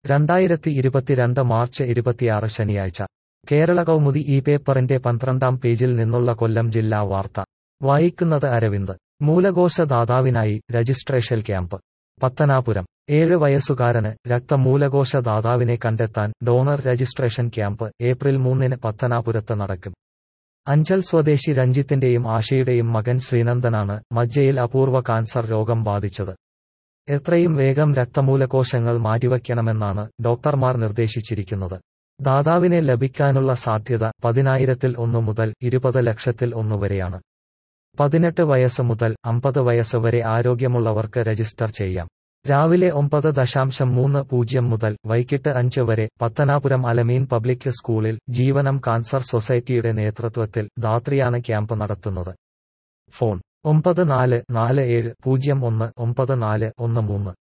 രണ്ടായിരത്തി ഇരുപത്തിരണ്ട് മാർച്ച് ഇരുപത്തിയാറ് ശനിയാഴ്ച കേരള കൗമുദി ഈ പേപ്പറിന്റെ പന്ത്രണ്ടാം പേജിൽ നിന്നുള്ള കൊല്ലം ജില്ലാ വാർത്ത വായിക്കുന്നത് അരവിന്ദ് മൂലകോശദാതാവിനായി രജിസ്ട്രേഷൻ ക്യാമ്പ് പത്തനാപുരം ഏഴ് വയസ്സുകാരന് രക്തമൂലകോശദാതാവിനെ കണ്ടെത്താൻ ഡോണർ രജിസ്ട്രേഷൻ ക്യാമ്പ് ഏപ്രിൽ മൂന്നിന് പത്തനാപുരത്ത് നടക്കും അഞ്ചൽ സ്വദേശി രഞ്ജിത്തിന്റെയും ആശയുടെയും മകൻ ശ്രീനന്ദനാണ് മജ്ജയിൽ അപൂർവ കാൻസർ രോഗം ബാധിച്ചത് എത്രയും വേഗം രക്തമൂലകോശങ്ങൾ മാറ്റിവയ്ക്കണമെന്നാണ് ഡോക്ടർമാർ നിർദ്ദേശിച്ചിരിക്കുന്നത് ദാതാവിനെ ലഭിക്കാനുള്ള സാധ്യത പതിനായിരത്തിൽ ഒന്ന് മുതൽ ഇരുപത് ലക്ഷത്തിൽ ഒന്ന് വരെയാണ് പതിനെട്ട് വയസ്സ് മുതൽ അമ്പത് വയസ്സ് വരെ ആരോഗ്യമുള്ളവർക്ക് രജിസ്റ്റർ ചെയ്യാം രാവിലെ ഒമ്പത് ദശാംശം മൂന്ന് പൂജ്യം മുതൽ വൈകിട്ട് അഞ്ച് വരെ പത്തനാപുരം അലമീൻ പബ്ലിക് സ്കൂളിൽ ജീവനം കാൻസർ സൊസൈറ്റിയുടെ നേതൃത്വത്തിൽ ധാത്രിയാണ് ക്യാമ്പ് നടത്തുന്നത് ഫോൺ ഒമ്പത് നാല് നാല് ഏഴ് പൂജ്യം ഒന്ന് ഒമ്പത് നാല് ഒന്ന് മൂന്ന്